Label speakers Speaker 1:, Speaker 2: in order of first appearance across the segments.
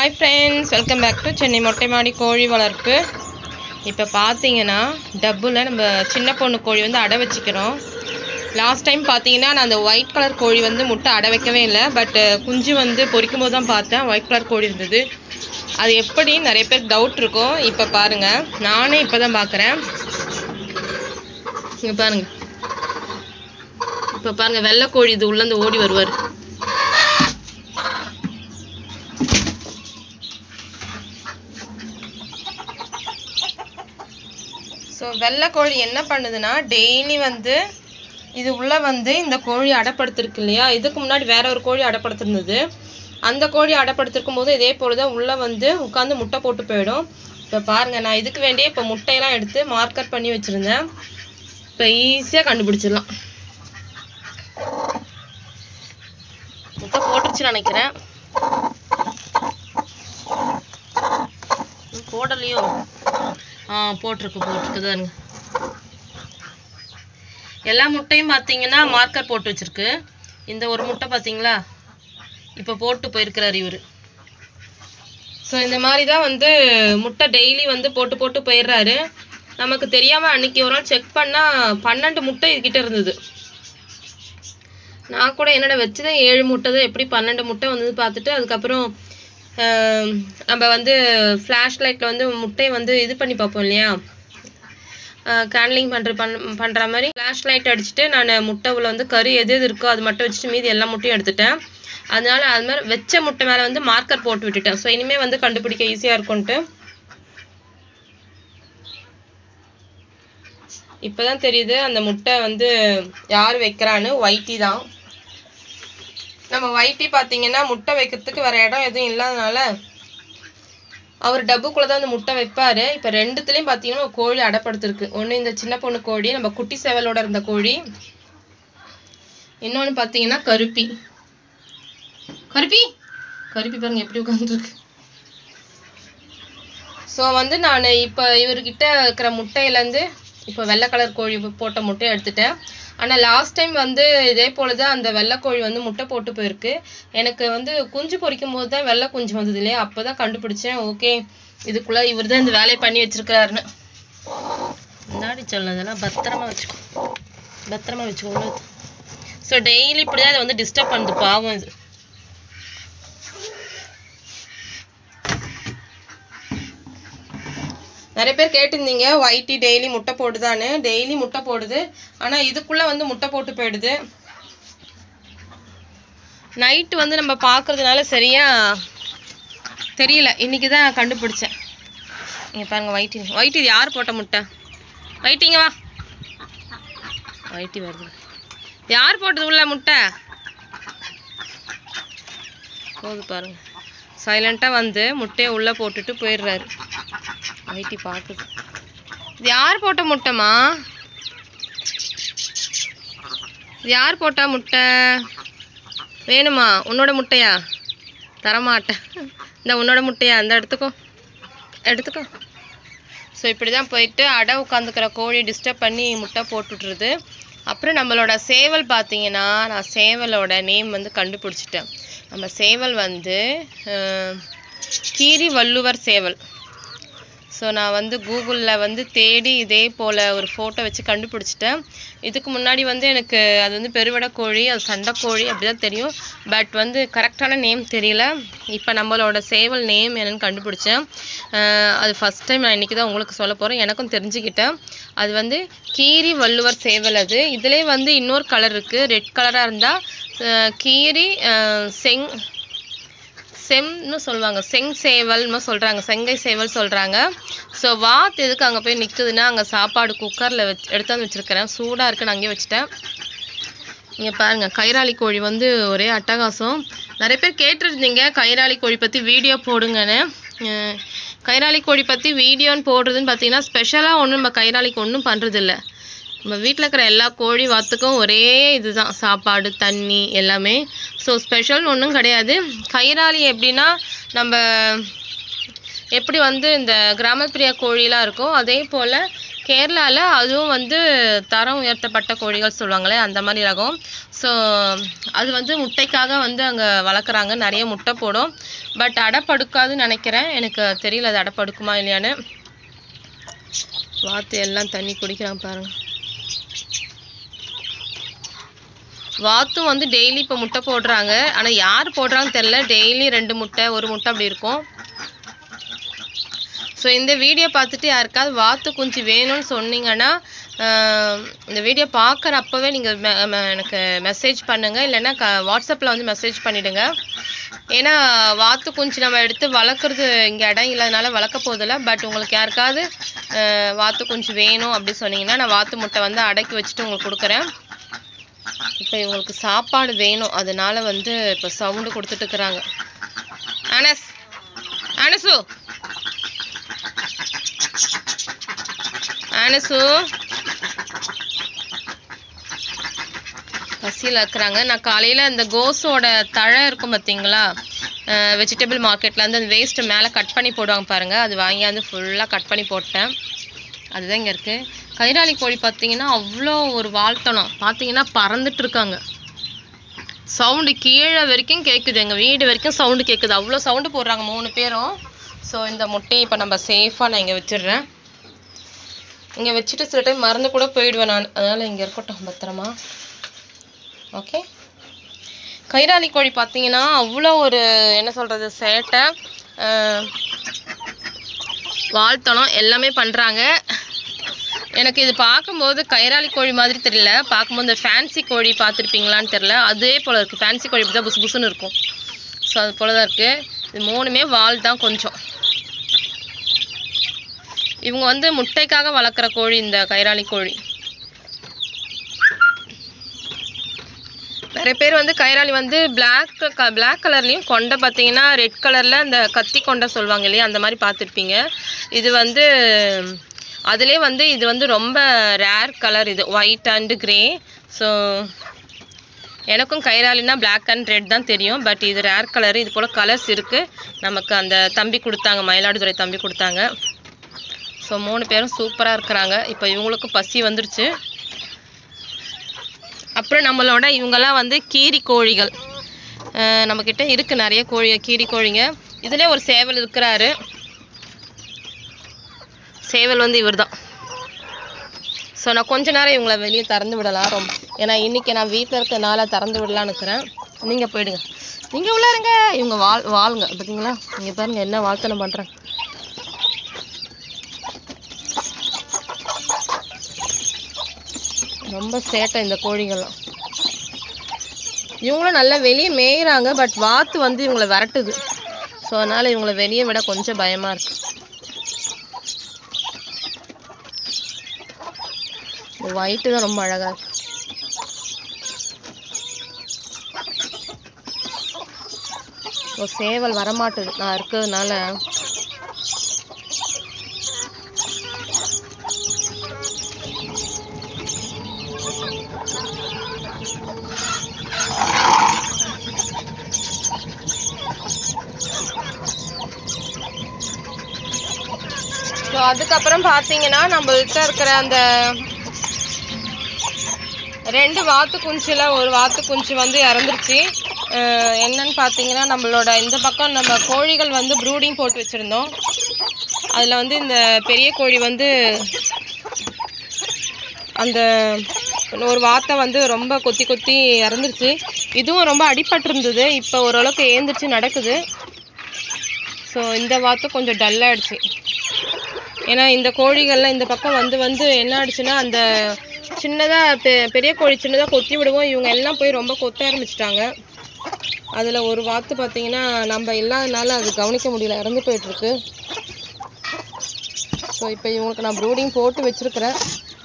Speaker 1: hi friends welcome back to Chennai மொட்டை மாடி கோழி வளர்ப்பு இப்போ பார்த்தீங்கன்னா டப்புல நம்ம சின்ன பொண்ணு கோழி வந்து அடை வச்சுக்கிறோம் லாஸ்ட் டைம் பார்த்தீங்கன்னா நான் அந்த ஒயிட் கலர் கோழி வந்து முட்டை அடை வைக்கவே இல்லை பட் குஞ்சு வந்து பொரிக்கும் போது தான் பார்த்தேன் ஒயிட் கலர் கோழி இருந்தது அது எப்படி நிறைய பேருக்கு டவுட் இருக்கும் இப்போ பாருங்க நானே இப்போ தான் பார்க்குறேன் இங்கே பாருங்க இப்போ பாருங்க வெள்ளை கோழி இது உள்ளேருந்து ஓடி வருவார் ஸோ வெள்ளை கோழி என்ன பண்ணுதுன்னா டெய்லி வந்து இது உள்ள வந்து இந்த கோழி அடைப்படுத்திருக்கு இல்லையா இதுக்கு முன்னாடி வேற ஒரு கோழி அடைப்படுத்திருந்தது அந்த கோழி அடைப்படுத்திருக்கும் போது இதே போல தான் உள்ள வந்து உட்காந்து முட்டை போட்டு போயிடும் இப்போ பாருங்க நான் இதுக்கு வேண்டிய இப்போ முட்டையெல்லாம் எடுத்து மார்க்கர் பண்ணி வச்சிருந்தேன் இப்போ ஈஸியாக கண்டுபிடிச்சிடலாம் முட்டை போட்டுருச்சுன்னு நினைக்கிறேன் ம், போடலையோ ஆ போட்டிருக்கு போட்டிருக்கு தானுங்க எல்லா முட்டையும் பார்த்தீங்கன்னா மார்க்கர் போட்டு வச்சிருக்கு இந்த ஒரு முட்டை பார்த்தீங்களா இப்போ போட்டு போயிருக்கிறார் இவர் ஸோ இந்த மாதிரி தான் வந்து முட்டை டெய்லி வந்து போட்டு போட்டு போயிடுறாரு நமக்கு தெரியாமல் அன்னைக்கு ஒரு நாள் செக் பண்ணால் பன்னெண்டு முட்டை இதுகிட்ட இருந்தது நான் கூட என்னடா வச்சுதான் ஏழு முட்டை தான் எப்படி பன்னெண்டு முட்டை வந்தது பார்த்துட்டு அதுக்கப்புறம் ஆஹ், நம்ம வந்து ஃப்ளாஷ் லைட்டில் வந்து முட்டையை வந்து இது பண்ணி பார்ப்போம் இல்லையா கேண்ட்லிங் பண்ணுற பண் பண்ணுற மாதிரி ஃப்ளாஷ் லைட் அடிச்சுட்டு நான் முட்டை உள்ள வந்து கறி எது எது இருக்கோ அது மட்டும் வச்சுட்டு மீதி எல்லா முட்டையும் எடுத்துட்டேன் அதனால அது மாதிரி வச்ச முட்டை மேலே வந்து மார்க்கர் போட்டு விட்டுட்டேன் ஸோ இனிமேல் வந்து கண்டுபிடிக்க ஈஸியாக இருக்கும்ன்ட்டு இப்போதான் தெரியுது அந்த முட்டை வந்து யார் வைக்கிறான்னு ஒயிட்டி தான் நம்ம ஒயிட்டி பார்த்தீங்கன்னா முட்டை வைக்கிறதுக்கு வேற இடம் எதுவும் இல்லாதனால அவர் டப்புக்குள்ள தான் அந்த முட்டை வைப்பாரு இப்போ ரெண்டுத்துலேயும் பார்த்தீங்கன்னா ஒரு கோழி அடைப்படுத்திருக்கு ஒன்று இந்த சின்ன பொண்ணு கோழி நம்ம குட்டி சேவலோட இருந்த கோழி இன்னொன்று பார்த்தீங்கன்னா கருப்பி கருப்பி கருப்பி பாருங்க எப்படி உட்காந்துருக்கு ஸோ வந்து நான் இப்போ இவர்கிட்ட இருக்கிற முட்டையிலேருந்து இப்போ வெள்ளை கலர் கோழி போட்ட முட்டையை எடுத்துட்டேன் ஆனால் லாஸ்ட் டைம் வந்து இதே போல தான் அந்த வெள்ளை கோழி வந்து முட்டை போட்டு போயிருக்கு எனக்கு வந்து குஞ்சு பொரிக்கும் போது தான் வெள்ளை குஞ்சு வந்தது இல்லையா அப்போ தான் கண்டுபிடிச்சேன் ஓகே இதுக்குள்ளே இவர் தான் இந்த வேலையை பண்ணி வச்சிருக்கிறாருன்னு முன்னாடி சொன்னதெல்லாம் பத்திரமா வச்சுக்கோ பத்திரமா வச்சுக்கோ ஸோ டெய்லி இப்படி தான் இதை வந்து டிஸ்டர்ப் பண்ணுது பாவம் இது நிறைய பேர் கேட்டிருந்தீங்க ஒயிட்டி டெய்லி முட்டை போடுதான்னு டெய்லி முட்டை போடுது ஆனால் இதுக்குள்ளே வந்து முட்டை போட்டு போயிடுது நைட்டு வந்து நம்ம பார்க்கறதுனால சரியா தெரியல இன்னைக்கு தான் கண்டுபிடிச்சேன் இங்க பாருங்க ஒயிட்டி ஒயிட்டி இது யார் போட்ட முட்டை ஒயிட்டிங்க வா ஒயிட்டி வருது யார் போட்டது உள்ள முட்டை போகுது பாருங்க சைலண்ட்டாக வந்து முட்டையை உள்ளே போட்டுட்டு போயிடுறாரு ஐடி பார்க்குது இது யார் போட்ட முட்டைமா இது யார் போட்டா முட்டை வேணுமா உன்னோட முட்டையா தரமாட்டேன் இந்த உன்னோட முட்டையா அந்த எடுத்துக்கோ எடுத்துக்கோ ஸோ இப்படி தான் போயிட்டு அடை உட்காந்துக்கிற கோழி டிஸ்டர்ப் பண்ணி முட்டை போட்டுட்ருது அப்புறம் நம்மளோட சேவல் பார்த்தீங்கன்னா நான் சேவலோட நேம் வந்து கண்டுபிடிச்சிட்டேன் நம்ம சேவல் வந்து அஹ், கீரி வள்ளுவர் சேவல் ஸோ நான் வந்து கூகுளில் வந்து தேடி இதே போல் ஒரு ஃபோட்டோ வச்சு கண்டுபிடிச்சிட்டேன் இதுக்கு முன்னாடி வந்து எனக்கு அது வந்து பெருவடை கோழி அது சண்டைக்கோழி அப்படி தான் தெரியும் பட் வந்து கரெக்டான நேம் தெரியல இப்போ நம்மளோட சேவல் நேம் என்னன்னு கண்டுபிடிச்சேன் அஹ் அது ஃபஸ்ட் டைம் நான் இன்றைக்கி தான் உங்களுக்கு சொல்ல போகிறேன் எனக்கும் தெரிஞ்சுக்கிட்டேன் அது வந்து கீரி வள்ளுவர் சேவல் அது இதுலேயே வந்து இன்னொரு கலர் இருக்குது ரெட் கலராக இருந்தால் கீரி அஹ் செங் செம்னு சொல்லுவாங்க செங் சேவல்னு சொல்கிறாங்க செங்கை சேவல் சொல்கிறாங்க ஸோ வாத்து எதுக்கு அங்கே போய் நிற்குதுன்னா அங்கே சாப்பாடு குக்கரில் வச்சு எடுத்தாந்து வச்சுருக்கிறேன் சூடாக இருக்குன்னு அங்கேயே வச்சுட்டேன் இங்கே பாருங்க கைராளி கோழி வந்து ஒரே அட்டகாசம் நிறைய பேர் கேட்டிருந்தீங்க கைராளி கோழி பற்றி வீடியோ போடுங்கன்னு அஹ் கைராளி கோழி பற்றி வீடியோன்னு போடுறதுன்னு பார்த்தீங்கன்னா ஸ்பெஷலாக ஒன்றும் நம்ம கைராளிக்கு ஒன்றும் பண்ணுறதில்ல நம்ம வீட்டில் இருக்கிற எல்லா கோழி வாத்துக்கும் ஒரே இதுதான் சாப்பாடு தண்ணி எல்லாமே ஸோ ஸ்பெஷல்னு ஒன்றும் கிடையாது கைராளி எப்படின்னா நம்ம எப்படி வந்து இந்த கிராமப்பிரிய கோழிலாம் இருக்கோ அதே போல் கேரளாவில் அதுவும் வந்து தரம் உயர்த்தப்பட்ட கோழிகள் சொல்லுவாங்களே அந்த மாதிரி ரகம் ஸோ அது வந்து முட்டைக்காக வந்து அங்கே வளர்க்குறாங்க நிறைய முட்டை போடும் பட் அடைப்படுக்காதுன்னு நினைக்கிறேன் எனக்கு தெரியல அது அடைப்படுக்குமா இல்லையான்னு வாத்து எல்லாம் தண்ணி குடிக்கிறான் பாருங்க வாத்தும் வந்து டெய்லி இப்போ முட்டை போடுறாங்க ஆனால் யார் போடுறாங்கன்னு தெரில டெய்லி ரெண்டு முட்டை ஒரு முட்டை அப்படி இருக்கும் ஸோ இந்த வீடியோ பார்த்துட்டு யாருக்காவது வாத்து குஞ்சு வேணும்னு சொன்னீங்கன்னா ஆஹ் இந்த வீடியோ பார்க்குற அப்போவே நீங்கள் எனக்கு மெசேஜ் பண்ணுங்கள் இல்லைன்னா க வாட்ஸ்அப்பில் வந்து மெசேஜ் பண்ணிவிடுங்க ஏன்னா வாத்து குஞ்சு நம்ம எடுத்து வளர்க்குறது இங்கே இடம் இல்லாதனால வளர்க்க போதில்ல பட் உங்களுக்கு யாருக்காவது ஆஹ் வாத்து குஞ்சு வேணும் அப்படி சொன்னீங்கன்னா நான் வாத்து முட்டை வந்து அடக்கி வச்சுட்டு உங்களுக்கு கொடுக்குறேன் இப்போ இவங்களுக்கு சாப்பாடு வேணும் அதனால வந்து இப்போ சவுண்டு கொடுத்துட்டு இருக்கிறாங்க அனஸ் அனசு அனசு பசியில் இருக்கிறாங்க நான் காலையில் அந்த கோஸோட தழை இருக்கும் பார்த்தீங்களா வெஜிடபிள் மார்க்கெட்லேருந்து அந்த வேஸ்ட்டை மேலே கட் பண்ணி போடுவாங்க பாருங்கள் அது வாங்கியாந்து ஃபுல்லாக கட் பண்ணி போட்டேன் அதுதான் இங்கே இருக்குது கைராளி கோழி பார்த்தீங்கன்னா அவ்வளோ ஒரு வாழ்த்தனம் பார்த்தீங்கன்னா பறந்துட்டு இருக்காங்க சவுண்டு கீழே வரைக்கும் கேட்குது எங்கள் வீடு வரைக்கும் சவுண்டு கேட்குது அவ்வளோ சவுண்டு போடுறாங்க மூணு பேரும் ஸோ இந்த முட்டையை இப்போ நம்ம சேஃபாக நான் இங்கே வச்சிடுறேன் இங்கே வச்சுட்டு சில டைம் மறந்து கூட போயிடுவேன் நான் அதனால் இங்கே இருக்கட்டும் பத்திரமா ஓகே கைராளி கோழி பார்த்தீங்கன்னா அவ்வளோ ஒரு என்ன சொல்கிறது சேட்டை அஹ், வாழ்த்தனம் எல்லாமே பண்ணுறாங்க எனக்கு இது பார்க்கும்போது கைராளி கோழி மாதிரி தெரியல பார்க்கும்போது இந்த ஃபேன்சி கோழி பார்த்துருப்பீங்களான்னு தெரியல அதே போல் இருக்குது ஃபேன்சி கோழி இப்படி தான் புசு புசுன்னு இருக்கும் ஸோ அது போல தான் இருக்குது இது மூணுமே வால் தான் கொஞ்சம் இவங்க வந்து முட்டைக்காக வளர்க்குற கோழி இந்த கைராளி கோழி நிறைய பேர் வந்து கைராளி வந்து பிளாக் பிளாக் கலர்லேயும் கொண்டை பார்த்தீங்கன்னா ரெட் கலரில் அந்த கத்தி கொண்டை சொல்லுவாங்க இல்லையா அந்த மாதிரி பார்த்துருப்பீங்க இது வந்து அதுலேயே வந்து இது வந்து ரொம்ப ரேர் கலர் இது ஒயிட் அண்ட் கிரே ஸோ எனக்கும் கைராலினா பிளாக் அண்ட் ரெட் தான் தெரியும் பட் இது ரேர் கலர் இது போல் கலர்ஸ் இருக்குது நமக்கு அந்த தம்பி கொடுத்தாங்க மயிலாடுதுறை தம்பி கொடுத்தாங்க ஸோ மூணு பேரும் சூப்பராக இருக்கிறாங்க இப்போ இவங்களுக்கும் பசி வந்துடுச்சு அப்புறம் நம்மளோட இவங்கெல்லாம் வந்து கீரி கோழிகள் அஹ் நம்மக்கிட்ட இருக்குது நிறைய கோழி கீரி கோழிங்க இதுலேயே ஒரு சேவல் இருக்கிறாரு சேவல் வந்து இவர்தான் ஸோ நான் கொஞ்ச நேரம் இவங்கள வெளியே திறந்து விடலாம் ரொம்ப ஏன்னா இன்னைக்கு நான் வீட்டில் இருக்கிறனால திறந்து விடலான்னு இருக்கிறேன் நீங்கள் போயிடுங்க நீங்கள் உள்ள இருங்க இவங்க வாழ் வாழுங்க பார்த்தீங்களா இங்கே பாருங்க என்ன வாழ்த்தனம் பண்ணுறேன் ரொம்ப சேட்டை இந்த கோழிங்கெல்லாம் இவங்களும் நல்லா வெளியே மேயிறாங்க பட் வாத்து வந்து இவங்களை விரட்டுது ஸோ அதனால் இவங்களை வெளியே விட கொஞ்சம் பயமாக இருக்கு இந்த ஒயிட்டு தான் ரொம்ப அழகா இருக்கு ஓ சேவல் வரமாட்டுது நான் இருக்கிறதுனால ஸோ அதுக்கப்புறம் பார்த்தீங்கன்னா நம்மள்ட்ட இருக்கிற அந்த ரெண்டு வாத்து குஞ்சுல ஒரு வாத்து குஞ்சு வந்து இறந்துருச்சு அஹ் என்னன்னு பார்த்தீங்கன்னா நம்மளோட இந்த பக்கம் நம்ம கோழிகள் வந்து ப்ரூடிங் போட்டு வச்சுருந்தோம் அதில் வந்து இந்த பெரிய கோழி வந்து அந்த ஒரு வாத்தை வந்து ரொம்ப கொத்தி கொத்தி இறந்துருச்சு இதுவும் ரொம்ப அடிபட்டிருந்தது இப்போ ஓரளவுக்கு ஏந்திரிச்சு நடக்குது ஸோ இந்த வாத்து கொஞ்சம் டல்லாகிடுச்சு ஏன்னா இந்த கோழிகள்லாம் இந்த பக்கம் வந்து வந்து என்ன ஆயிடுச்சுன்னா அந்த சின்னதாக பெ பெரிய கோழி சின்னதாக கொத்தி விடுவோம் இவங்க எல்லாம் போய் ரொம்ப கொத்த ஆரம்பிச்சிட்டாங்க அதில் ஒரு வாத்து பார்த்தீங்கன்னா நம்ம இல்லாதனால அது கவனிக்க முடியல இறந்து போயிட்டுருக்கு ஸோ இப்போ இவங்களுக்கு நான் ப்ரூடிங் போட்டு வச்சிருக்கிறேன்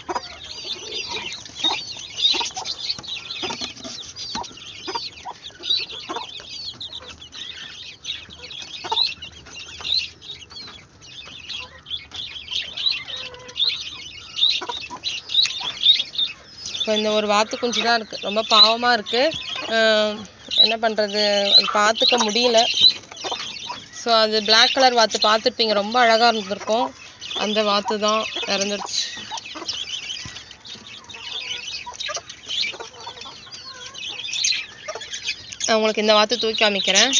Speaker 1: இப்போ இந்த ஒரு வாத்து குஞ்சு தான் இருக்குது ரொம்ப பாவமாக இருக்குது என்ன பண்ணுறது அது பார்த்துக்க முடியல ஸோ அது Black கலர் வாத்து பார்த்துருப்பீங்க ரொம்ப அழகாக இருந்திருக்கும் அந்த வாத்து தான் இறந்துருச்சு நான் உங்களுக்கு இந்த வாத்து தூக்கி காமிக்கிறேன்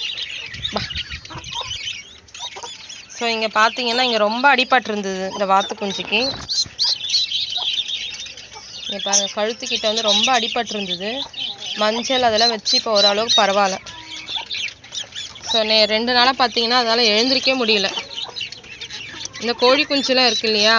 Speaker 1: ஸோ இங்கே பார்த்தீங்கன்னா இங்கே ரொம்ப அடிபட்டு இருந்தது இந்த வாத்து குஞ்சுக்கு இங்கே பாருங்க கழுத்துக்கிட்ட வந்து ரொம்ப அடிபட்டு இருந்தது மஞ்சள் அதெல்லாம் வச்சு இப்போ ஓரளவுக்கு பரவாயில்ல ஸோ நே ரெண்டு நாளாக பார்த்தீங்கன்னா அதால் எழுந்திருக்கவே முடியல இந்த கோழி குஞ்சுலாம் இருக்கு இல்லையா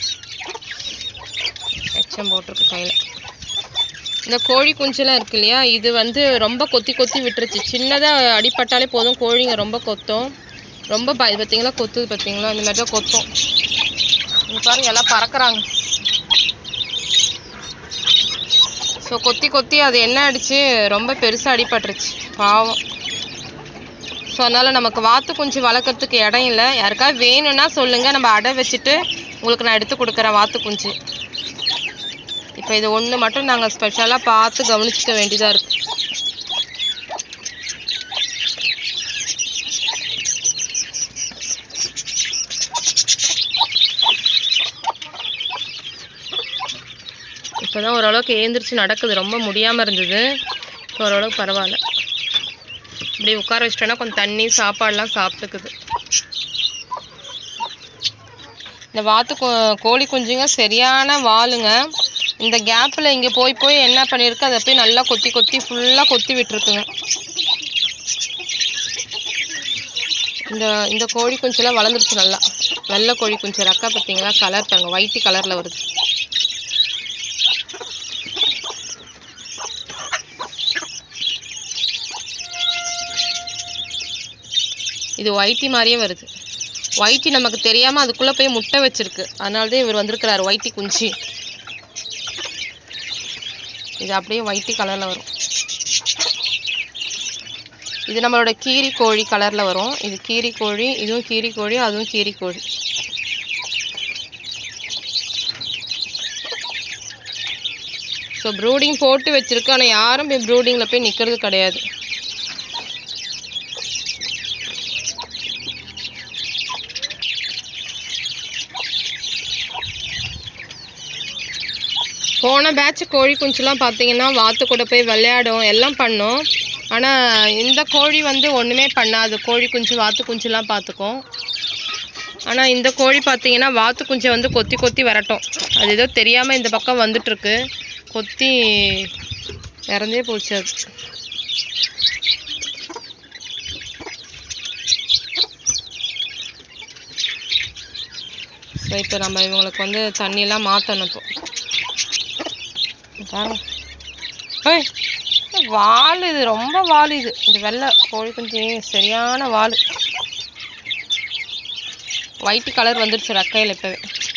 Speaker 1: எச்சம் போட்டிருக்கு கையில் இந்த கோழி குஞ்சுலாம் இருக்கு இல்லையா இது வந்து ரொம்ப கொத்தி கொத்தி விட்டுருச்சு சின்னதாக அடிபட்டாலே போதும் கோழிங்க ரொம்ப கொத்தும் ரொம்ப ப இது பார்த்தீங்களா கொத்துது பார்த்தீங்களா இந்த மாதிரி தான் கொத்தும் இங்க பாருங்க எல்லாம் பறக்குறாங்க ஸோ கொத்தி கொத்தி அது என்ன ஆயிடுச்சு ரொம்ப பெருசாக அடிபட்டுருச்சு பாவம் ஸோ அதனால் நமக்கு வாத்து குஞ்சு வளர்க்குறதுக்கு இடம் இல்லை யாருக்காவது வேணும்னா சொல்லுங்கள் நம்ம அடை வச்சுட்டு உங்களுக்கு நான் எடுத்து கொடுக்குறேன் வாத்து குஞ்சு இப்போ இது ஒன்று மட்டும் நாங்கள் ஸ்பெஷலாக பார்த்து கவனிச்சுக்க வேண்டியதாக இருக்கு இப்போதான் ஓரளவுக்கு ஏந்திரிச்சு நடக்குது ரொம்ப முடியாமல் இருந்தது இப்போ ஓரளவுக்கு பரவாயில்ல இப்படி உட்கார வச்சிட்டோன்னா கொஞ்சம் தண்ணி சாப்பாடுலாம் சாப்பிட்டுக்குது இந்த வாத்து கோ- கோழி குஞ்சுங்க சரியான வாளுங்க இந்த கேப்பில் இங்கே போய் போய் என்ன பண்ணியிருக்கு அதை போய் நல்லா கொத்தி கொத்தி ஃபுல்லாக கொத்தி விட்டுருக்குங்க இந்த இந்த கோழி குஞ்செல்லாம் வளர்ந்துருச்சு நல்லா வெள்ளை கோழி குஞ்சு ரக்கா பார்த்தீங்களா கலர் பாருங்க ஒயிட் கலரில் வருது இது ஒயிட்டி மாதிரியே வருது ஒயிட்டி நமக்கு தெரியாம அதுக்குள்ள போய் முட்டை வச்சிருக்கு அதனால தான் இவர் வந்திருக்கிறாரு ஒயிட்டி குஞ்சு இது அப்படியே ஒயிட்டி கலர்ல வரும் இது நம்மளோட கீரி கோழி கலர்ல வரும் இது கீரி கோழி இதுவும் கீரி கோழி அதுவும் கீரி கோழி ஸோ ப்ரூடிங் போட்டு வச்சிருக்கு ஆனால் யாரும் போய் ப்ரூடிங்கில் போய் நிற்கிறது கிடையாது போன பேட்ச் கோழி குஞ்சுலாம் பார்த்தீங்கன்னா வாத்து கூட போய் விளையாடும் எல்லாம் பண்ணும் ஆனால் இந்த கோழி வந்து ஒன்றுமே பண்ணாது கோழி குஞ்சு வாத்து குஞ்சுலாம் பார்த்துக்கும் ஆனால் இந்த கோழி பார்த்தீங்கன்னா வாத்து குஞ்சை வந்து கொத்தி கொத்தி வரட்டும் அது ஏதோ தெரியாமல் இந்த பக்கம் வந்துட்டுருக்கு கொத்தி இறந்தே போச்சு அது ஸோ இப்போ நம்ம இவங்களுக்கு வந்து தண்ணியெல்லாம் மாற்றணும் இப்போ பாருங்க ஏய் வால் இது ரொம்ப வால் இது இந்த வெள்ளை கோழி குஞ்சு சரியான வால் ஒயிட் கலர் வந்துடுச்சு ரக்கையில் இப்போவே